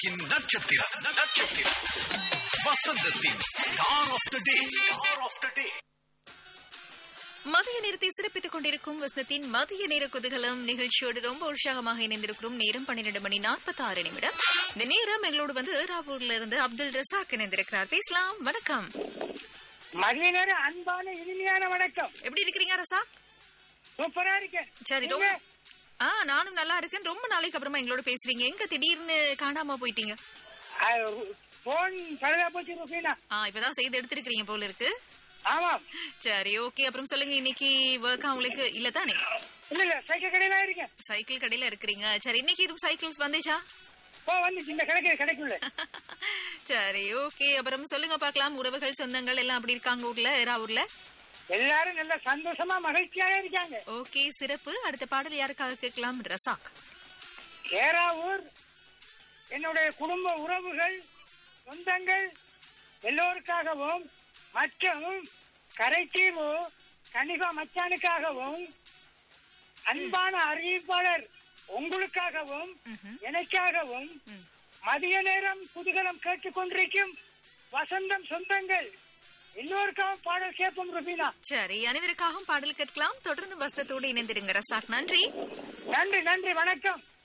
உலகின் நட்சத்திரம் நட்சத்திரம் வசந்தத்தின் star of the day star of the day மதிய நேரத்தை சிறப்பித்துக் கொண்டிருக்கும் வசனத்தின் மதிய நேர குதூகலம் நிகழ்ச்சியோடு ரொம்ப உற்சாகமாக இணைந்திருக்கிறோம் நேரம் பன்னிரண்டு மணி நாற்பத்தி ஆறு நிமிடம் இந்த நேரம் எங்களோடு வந்து ராவூர்ல இருந்து அப்துல் ரசாக் இணைந்திருக்கிறார் பேசலாம் வணக்கம் மதிய நேரம் அன்பான இனிமையான வணக்கம் எப்படி இருக்கிறீங்க ரசாக் சூப்பரா இருக்கேன் சரி நீங்க? ரொம்ப ஆ நானும் நல்லா இருக்கேன் ரொம்ப நாளைக்கு அப்புறமா எங்களோட பேசுறீங்க எங்க திடீர்னு காணாம போயிட்டீங்க ஆ, போன் பழுதா போச்சு ருபீனா ஆ இப்பதான் செய்து எடுத்திருக்கிறீங்க போல இருக்கு ஆமாம் சரி ஓகே அப்புறம் சொல்லுங்க இன்னைக்கு ஒர்க் உங்களுக்கு இல்ல தானே இல்ல இல்ல சைக்கிள் கடையில இருக்கேன் சைக்கிள் கடையில இருக்கிறீங்க சரி இன்னைக்கு எதுவும் சைக்கிள்ஸ் வந்துச்சா போ வந்து இந்த கடைக்கு கடைக்குள்ள சரி ஓகே அப்புறம் சொல்லுங்க பார்க்கலாம் உறவுகள் சொந்தங்கள் எல்லாம் அப்படி இருக்காங்க ஊர்ல ராவூர்ல எல்லாரும் நல்ல சந்தோஷமா மகிழ்ச்சியாக இருக்காங்க ஓகே சிறப்பு அடுத்த பாடல் யாருக்காக கேட்கலாம் ரசாக் ஏறாவூர் என்னுடைய குடும்ப உறவுகள் சொந்தங்கள் எல்லோருக்காகவும் மற்றும் கரைத்தீவு கனிகா மச்சானுக்காகவும் அன்பான அறிவிப்பாளர் உங்களுக்காகவும் எனக்காகவும் மதிய நேரம் குதூகலம் கேட்டுக்கொண்டிருக்கும் வசந்தம் சொந்தங்கள் எல்லோருக்காகவும் பாடல் கேட்போம் ருபீனா சரி அனைவருக்காகவும் பாடல் கேட்கலாம் தொடர்ந்து வசத்தோடு இணைந்திருங்க ரசாக் நன்றி நன்றி நன்றி வணக்கம்